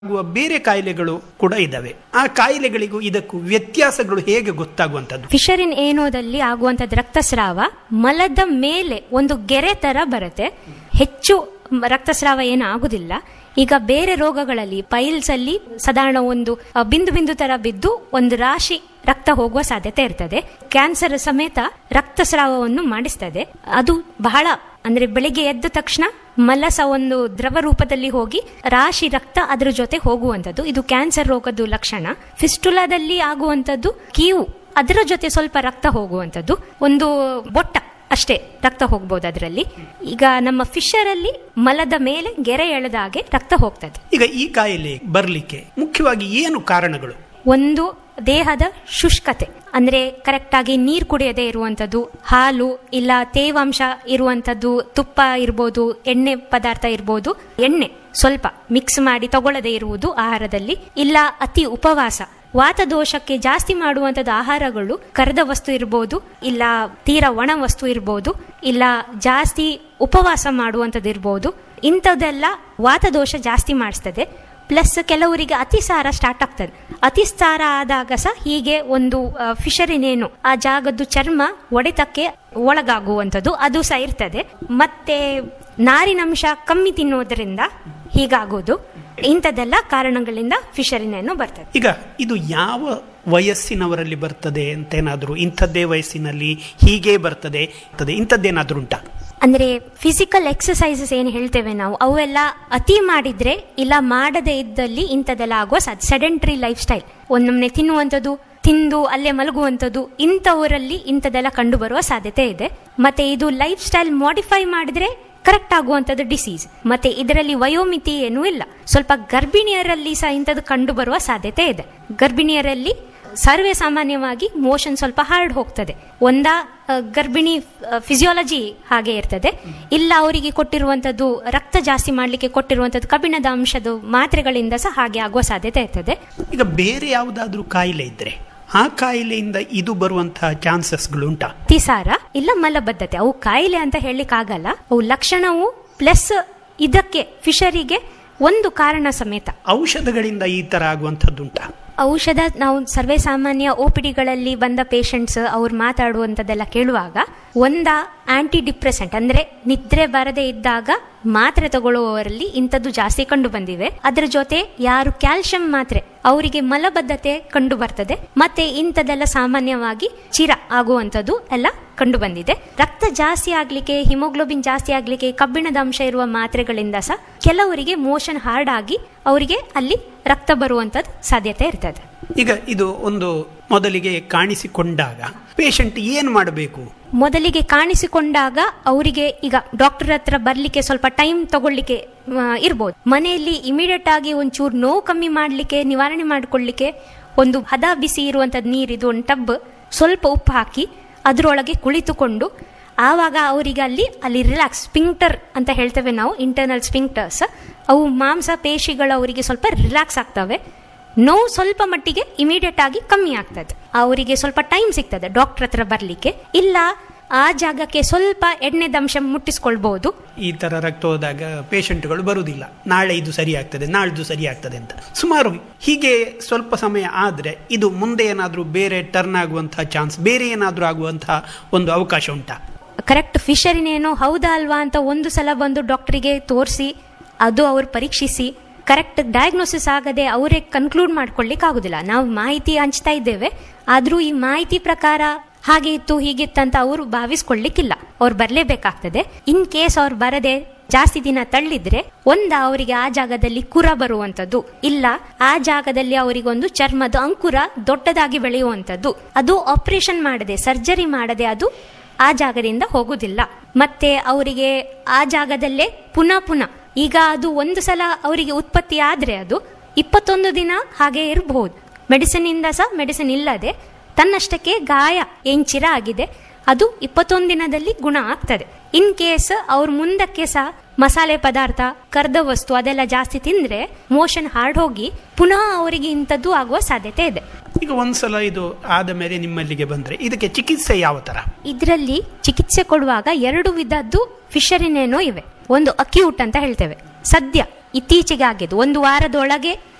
ಆಗುವ ಬೇರೆ ಕಾಯಿಲೆಗಳು ಕೂಡ ಇದಾವೆ ಆ ಕಾಯಿಲೆಗಳಿಗೂ ಇದಕ್ಕೂ ವ್ಯತ್ಯಾಸಗಳು ಹೇಗೆ ಗೊತ್ತಾಗುವಂತದ್ದು ಫಿಶರಿನ್ ಏನೋದಲ್ಲಿ ಆಗುವಂತದ್ದು ರಕ್ತಸ್ರಾವ ಮಲದ ಮೇಲೆ ಒಂದು ಗೆರೆ ತರ ಬರುತ್ತೆ ಹೆಚ್ಚು ಮ- ರಕ್ತಸ್ರಾವ ಏನು ಆಗುದಿಲ್ಲ ಈಗ ಬೇರೆ ರೋಗಗಳಲ್ಲಿ ಪೈಲ್ಸ್ ಅಲ್ಲಿ ಸಾಧಾರಣ ಒಂದು ಅ, ಬಿಂದು ಬಿಂದು ತರ ಬಿದ್ದು ಒಂದು ರಾಶಿ ರಕ್ತ ಹೋಗುವ ಸಾಧ್ಯತೆ ಇರ್ತದೆ ಕ್ಯಾನ್ಸರ್ ಸಮೇತ ರಕ್ತಸ್ರಾವವನ್ನು ಮಾಡಿಸ್ತದೆ ಅದು ಬಹಳ ಅಂದ್ರೆ ಬೆಳಿಗ್ಗೆ ಎದ್ದ ತಕ್ಷಣ ಮಲಸ ಒಂದು ದ್ರವ ರೂಪದಲ್ಲಿ ಹೋಗಿ ರಾಶಿ ರಕ್ತ ಅದರ ಜೊತೆ ಹೋಗುವಂಥದ್ದು ಇದು ಕ್ಯಾನ್ಸರ್ ರೋಗದ್ದು ಲಕ್ಷಣ ಫಿಸ್ಟುಲಾದಲ್ಲಿ ಆಗುವಂಥದ್ದು ಕೀವು ಅದರ ಜೊತೆ ಸ್ವಲ್ಪ ರಕ್ತ ಹೋಗುವಂಥದ್ದು ಒಂದು ಬೊಟ್ಟ ಅಷ್ಟೇ ರಕ್ತ ಹೋಗ್ಬೋದು ಅದರಲ್ಲಿ ಈಗ ನಮ್ಮ ಫಿಶರ್ ಅಲ್ಲಿ ಮಲದ ಮೇಲೆ ಗೆರೆ ಎಳೆದ ಹಾಗೆ ರಕ್ತ ಹೋಗ್ತದೆ ಈಗ ಈ ಕಾಯಿಲೆ ಬರಲಿಕ್ಕೆ ಮುಖ್ಯವಾಗಿ ಏನು ಕಾರಣಗಳು ಒಂದು ದೇಹದ ಶುಷ್ಕತೆ ಅಂದ್ರೆ ಕರೆಕ್ಟ್ ಆಗಿ ನೀರು ಕುಡಿಯದೇ ಇರುವಂತದ್ದು ಹಾಲು ಇಲ್ಲ ತೇವಾಂಶ ಇರುವಂತದ್ದು ತುಪ್ಪ ಇರ್ಬೋದು ಎಣ್ಣೆ ಪದಾರ್ಥ ಇರ್ಬೋದು ಎಣ್ಣೆ ಸ್ವಲ್ಪ ಮಿಕ್ಸ್ ಮಾಡಿ ತಗೊಳ್ಳದೇ ಇರುವುದು ಆಹಾರದಲ್ಲಿ ಇಲ್ಲ ಅತಿ ಉಪವಾಸ ವಾತದೋಷಕ್ಕೆ ಜಾಸ್ತಿ ಮಾಡುವಂತದ್ದು ಆಹಾರಗಳು ಕರೆದ ವಸ್ತು ಇರ್ಬೋದು ಇಲ್ಲ ತೀರಾ ಒಣ ವಸ್ತು ಇರ್ಬೋದು ಇಲ್ಲ ಜಾಸ್ತಿ ಉಪವಾಸ ಮಾಡುವಂಥದ್ದು ಇರ್ಬೋದು ಇಂಥದ್ದೆಲ್ಲ ವಾತದೋಷ ಜಾಸ್ತಿ ಮಾಡಿಸ್ತದೆ ಪ್ಲಸ್ ಕೆಲವರಿಗೆ ಅತಿಸಾರ ಸ್ಟಾರ್ಟ್ ಆಗ್ತದೆ ಅತಿಸಾರ ಆದಾಗ ಸಹ ಹೀಗೆ ಒಂದು ಫಿಶರಿನೇನು ಆ ಜಾಗದ್ದು ಚರ್ಮ ಒಡೆತಕ್ಕೆ ಒಳಗಾಗುವಂಥದ್ದು ಅದು ಸಹ ಇರ್ತದೆ ಮತ್ತೆ ನಾರಿನಂಶ ಕಮ್ಮಿ ತಿನ್ನೋದ್ರಿಂದ ಹೀಗಾಗೋದು ಇಂಥದ್ದೆಲ್ಲ ಕಾರಣಗಳಿಂದ ಫಿಶರಿನೇನು ಬರ್ತದೆ ಈಗ ಇದು ಯಾವ ವಯಸ್ಸಿನವರಲ್ಲಿ ಬರ್ತದೆ ಅಂತೇನಾದ್ರೂ ಇಂಥದ್ದೇ ವಯಸ್ಸಿನಲ್ಲಿ ಹೀಗೆ ಬರ್ತದೆ ಇಂಥದ್ದೇ ಇಂಥದ್ದೇನಾದ್ರೂ ಉಂಟಾ ಅಂದ್ರೆ ಫಿಸಿಕಲ್ ಎಕ್ಸಸೈಸಸ್ ಏನು ಹೇಳ್ತೇವೆ ನಾವು ಅವೆಲ್ಲ ಅತಿ ಮಾಡಿದ್ರೆ ಇಲ್ಲ ಮಾಡದೇ ಇದ್ದಲ್ಲಿ ಇಂಥದ್ದೆಲ್ಲ ಆಗುವ ಸಾಧ್ಯ ಸೆಡೆಂಟ್ರಿ ಲೈಫ್ ಸ್ಟೈಲ್ ಒಂದೊಮ್ಮೆ ತಿನ್ನುವಂಥದ್ದು ತಿಂದು ಅಲ್ಲೇ ಮಲಗುವಂಥದ್ದು ಇಂಥವರಲ್ಲಿ ಇಂಥದ್ದೆಲ್ಲ ಕಂಡು ಬರುವ ಸಾಧ್ಯತೆ ಇದೆ ಮತ್ತೆ ಇದು ಲೈಫ್ ಸ್ಟೈಲ್ ಮಾಡಿಫೈ ಮಾಡಿದ್ರೆ ಕರೆಕ್ಟ್ ಆಗುವಂಥದ್ದು ಡಿಸೀಸ್ ಮತ್ತೆ ಇದರಲ್ಲಿ ವಯೋಮಿತಿ ಏನೂ ಇಲ್ಲ ಸ್ವಲ್ಪ ಗರ್ಭಿಣಿಯರಲ್ಲಿ ಸಹ ಇಂಥದ್ದು ಕಂಡು ಬರುವ ಸಾಧ್ಯತೆ ಇದೆ ಗರ್ಭಿಣಿಯರಲ್ಲಿ ಸರ್ವೇ ಸಾಮಾನ್ಯವಾಗಿ ಮೋಷನ್ ಸ್ವಲ್ಪ ಹಾರ್ಡ್ ಹೋಗ್ತದೆ ಒಂದ ಆ, ಗರ್ಭಿಣಿ ಫಿಸಿಯಾಲಜಿ ಹಾಗೆ ಇರ್ತದೆ ಇಲ್ಲ ಅವರಿಗೆ ಕೊಟ್ಟಿರುವಂತದ್ದು ರಕ್ತ ಜಾಸ್ತಿ ಮಾಡಲಿಕ್ಕೆ ಕೊಟ್ಟಿರುವಂತದ್ದು ಕಬ್ಬಿಣದ ಅಂಶದ ಮಾತ್ರೆಗಳಿಂದ ಸಹ ಹಾಗೆ ಆಗುವ ಸಾಧ್ಯತೆ ಇರ್ತದೆ ಈಗ ಬೇರೆ ಯಾವುದಾದ್ರೂ ಕಾಯಿಲೆ ಇದ್ರೆ ಆ ಕಾಯಿಲೆಯಿಂದ ಇದು ಬರುವಂತಹ ಚಾನ್ಸಸ್ಗಳು ಉಂಟಾ ಅತಿಸಾರ ಇಲ್ಲ ಮಲಬದ್ಧತೆ ಅವು ಕಾಯಿಲೆ ಅಂತ ಹೇಳಲಿಕ್ಕೆ ಆಗಲ್ಲ ಅವು ಲಕ್ಷಣವು ಪ್ಲಸ್ ಇದಕ್ಕೆ ಫಿಶರಿಗೆ ಒಂದು ಕಾರಣ ಸಮೇತ ಔಷಧಗಳಿಂದ ಈ ತರ ಆಗುವಂಥದ್ದುಂಟಾ ಔಷಧ ನಾವು ಸರ್ವೇ ಸಾಮಾನ್ಯ ಒ ಪಿ ಡಿಗಳಲ್ಲಿ ಬಂದ ಪೇಷಂಟ್ಸ್ ಅವ್ರು ಮಾತಾಡುವಂಥದ್ದೆಲ್ಲ ಕೇಳುವಾಗ ಒಂದ ಆಂಟಿ ಡಿಪ್ರೆಸೆಂಟ್ ಅಂದ್ರೆ ನಿದ್ರೆ ಬರದೇ ಇದ್ದಾಗ ಮಾತ್ರೆ ತಗೊಳ್ಳುವವರಲ್ಲಿ ಇಂಥದ್ದು ಜಾಸ್ತಿ ಕಂಡು ಬಂದಿವೆ ಅದರ ಜೊತೆ ಯಾರು ಕ್ಯಾಲ್ಸಿಯಂ ಮಾತ್ರೆ ಅವರಿಗೆ ಮಲಬದ್ಧತೆ ಕಂಡು ಬರ್ತದೆ ಮತ್ತೆ ಇಂಥದ್ದೆಲ್ಲ ಸಾಮಾನ್ಯವಾಗಿ ಚಿರ ಆಗುವಂಥದ್ದು ಎಲ್ಲ ಕಂಡು ಬಂದಿದೆ ರಕ್ತ ಜಾಸ್ತಿ ಆಗ್ಲಿಕ್ಕೆ ಹಿಮೋಗ್ಲೋಬಿನ್ ಜಾಸ್ತಿ ಆಗ್ಲಿಕ್ಕೆ ಕಬ್ಬಿಣದ ಅಂಶ ಇರುವ ಮಾತ್ರೆಗಳಿಂದ ಸಹ ಕೆಲವರಿಗೆ ಮೋಷನ್ ಹಾರ್ಡ್ ಆಗಿ ಅವರಿಗೆ ಅಲ್ಲಿ ರಕ್ತ ಬರುವಂತದ್ದು ಸಾಧ್ಯತೆ ಇರ್ತದೆ ಈಗ ಇದು ಒಂದು ಮೊದಲಿಗೆ ಕಾಣಿಸಿಕೊಂಡಾಗ ಪೇಷಂಟ್ ಏನು ಮಾಡಬೇಕು ಮೊದಲಿಗೆ ಕಾಣಿಸಿಕೊಂಡಾಗ ಅವರಿಗೆ ಈಗ ಡಾಕ್ಟರ್ ಹತ್ರ ಬರ್ಲಿಕ್ಕೆ ಸ್ವಲ್ಪ ಟೈಮ್ ತಗೊಳ್ಳಿಕ್ಕೆ ಆ, ಇರ್ಬೋದು ಮನೆಯಲ್ಲಿ ಇಮಿಡಿಯೇಟ್ ಆಗಿ ಒಂಚೂರು ನೋವು ಕಮ್ಮಿ ಮಾಡ್ಲಿಕ್ಕೆ ನಿವಾರಣೆ ಮಾಡ್ಕೊಳ್ಳಿಕ್ಕೆ ಒಂದು ಹದ ಬಿಸಿ ಇರುವಂತದ್ದು ನೀರಿದು ಒಂದು ಟಬ್ ಸ್ವಲ್ಪ ಉಪ್ಪು ಹಾಕಿ ಅದರೊಳಗೆ ಕುಳಿತುಕೊಂಡು ಆವಾಗ ಅವರಿಗೆ ಅಲ್ಲಿ ಅಲ್ಲಿ ರಿಲ್ಯಾಕ್ಸ್ ಸ್ಪಿಂಕ್ಟರ್ ಅಂತ ಹೇಳ್ತೇವೆ ನಾವು ಇಂಟರ್ನಲ್ ಸ್ಪಿಂಕ್ಟರ್ಸ್ ಅವು ಮಾಂಸ ಪೇಶಿಗಳು ಅವರಿಗೆ ಸ್ವಲ್ಪ ರಿಲ್ಯಾಕ್ಸ್ ಆಗ್ತವೆ ನೋವು ಸ್ವಲ್ಪ ಮಟ್ಟಿಗೆ ಇಮಿಡಿಯೇಟ್ ಆಗಿ ಕಮ್ಮಿ ಆಗ್ತದೆ ಅವರಿಗೆ ಸ್ವಲ್ಪ ಟೈಮ್ ಸಿಗ್ತದೆ ಡಾಕ್ಟರ್ ಹತ್ರ ಬರ್ಲಿಕ್ಕೆ ಇಲ್ಲ ಆ ಜಾಗಕ್ಕೆ ಸ್ವಲ್ಪ ಎಣ್ಣೆದಂಶ ಮುಟ್ಟಿಸ್ಕೊಳ್ಬಹುದು ಈ ತರ ರಕ್ತ ಹೋದಾಗ ಪೇಷಂಟ್ಗಳು ಬರುವುದಿಲ್ಲ ನಾಳೆ ಇದು ಸರಿ ಆಗ್ತದೆ ನಾಳ್ದು ಸರಿ ಆಗ್ತದೆ ಅಂತ ಸುಮಾರು ಹೀಗೆ ಸ್ವಲ್ಪ ಸಮಯ ಆದ್ರೆ ಇದು ಮುಂದೆ ಏನಾದ್ರೂ ಬೇರೆ ಟರ್ನ್ ಆಗುವಂತಹ ಚಾನ್ಸ್ ಬೇರೆ ಏನಾದ್ರೂ ಆಗುವಂತಹ ಒಂದು ಅವಕಾಶ ಉಂಟಾ ಕರೆಕ್ಟ್ ಫಿಶರಿನೇನೋ ಹೌದಾ ಅಲ್ವಾ ಅಂತ ಒಂದು ಸಲ ಬಂದು ಡಾಕ್ಟರಿಗೆ ತೋರಿಸಿ ಅದು ಅವ್ರು ಪರೀಕ್ಷಿಸಿ ಕರೆಕ್ಟ್ ಡಯಾಗ್ನೋಸಿಸ್ ಆಗದೆ ಅವರೇ ಕನ್ಕ್ಲೂಡ್ ಮಾಡ್ಕೊಳ್ಳಿಕ್ಕೆ ಆಗುದಿಲ್ಲ ನಾವು ಮಾಹಿತಿ ಹಂಚ್ತಾ ಇದ್ದೇವೆ ಆದ್ರೂ ಈ ಮಾಹಿತಿ ಪ್ರಕಾರ ಹಾಗೆ ಇತ್ತು ಹೀಗಿತ್ತಂತ ಅವರು ಭಾವಿಸ್ಕೊಳ್ಳಿಕ್ಕಿಲ್ಲ ಅವ್ರು ಬರಲೇಬೇಕಾಗ್ತದೆ ಇನ್ ಕೇಸ್ ಅವ್ರು ಬರದೆ ಜಾಸ್ತಿ ದಿನ ತಳ್ಳಿದ್ರೆ ಒಂದ ಅವರಿಗೆ ಆ ಜಾಗದಲ್ಲಿ ಕುರ ಬರುವಂತದ್ದು ಇಲ್ಲ ಆ ಜಾಗದಲ್ಲಿ ಅವರಿಗೊಂದು ಚರ್ಮದ ಅಂಕುರ ದೊಡ್ಡದಾಗಿ ಬೆಳೆಯುವಂತದ್ದು ಅದು ಆಪರೇಷನ್ ಮಾಡದೆ ಸರ್ಜರಿ ಮಾಡದೆ ಅದು ಆ ಜಾಗದಿಂದ ಹೋಗುದಿಲ್ಲ ಮತ್ತೆ ಅವರಿಗೆ ಆ ಜಾಗದಲ್ಲೇ ಪುನಃ ಪುನಃ ಈಗ ಅದು ಒಂದು ಸಲ ಅವರಿಗೆ ಉತ್ಪತ್ತಿ ಆದ್ರೆ ಅದು ಇಪ್ಪತ್ತೊಂದು ದಿನ ಹಾಗೆ ಇರಬಹುದು ಮೆಡಿಸಿನ್ ಇಂದ ಸಹ ಮೆಡಿಸಿನ್ ಇಲ್ಲದೆ ತನ್ನಷ್ಟಕ್ಕೆ ಗಾಯ ಏನ್ ಚಿರ ಆಗಿದೆ ಅದು ಇಪ್ಪತ್ತೊಂದು ದಿನದಲ್ಲಿ ಗುಣ ಆಗ್ತದೆ ಇನ್ ಕೇಸ್ ಅವ್ರ ಮುಂದಕ್ಕೆ ಸಹ ಮಸಾಲೆ ಪದಾರ್ಥ ಕರ್ದ ವಸ್ತು ಅದೆಲ್ಲ ಜಾಸ್ತಿ ತಿಂದ್ರೆ ಮೋಷನ್ ಹಾರ್ಡ್ ಹೋಗಿ ಪುನಃ ಅವರಿಗೆ ಇಂಥದ್ದು ಆಗುವ ಸಾಧ್ಯತೆ ಇದೆ ಈಗ ಒಂದ್ಸಲ ಇದು ಆದ ಮೇಲೆ ನಿಮ್ಮಲ್ಲಿಗೆ ಬಂದ್ರೆ ಇದಕ್ಕೆ ಚಿಕಿತ್ಸೆ ಯಾವ ತರ ಇದರಲ್ಲಿ ಚಿಕಿತ್ಸೆ ಕೊಡುವಾಗ ಎರಡು ವಿಧದ್ದು ಫಿಶರಿನೇನೋ ಇವೆ ಒಂದು ಅಕ್ಯೂಟ್ ಅಂತ ಹೇಳ್ತೇವೆ ಸದ್ಯ ಇತ್ತೀಚೆಗೆ ಆಗಿದ್ದು ಒಂದು ವಾರದೊಳಗೆ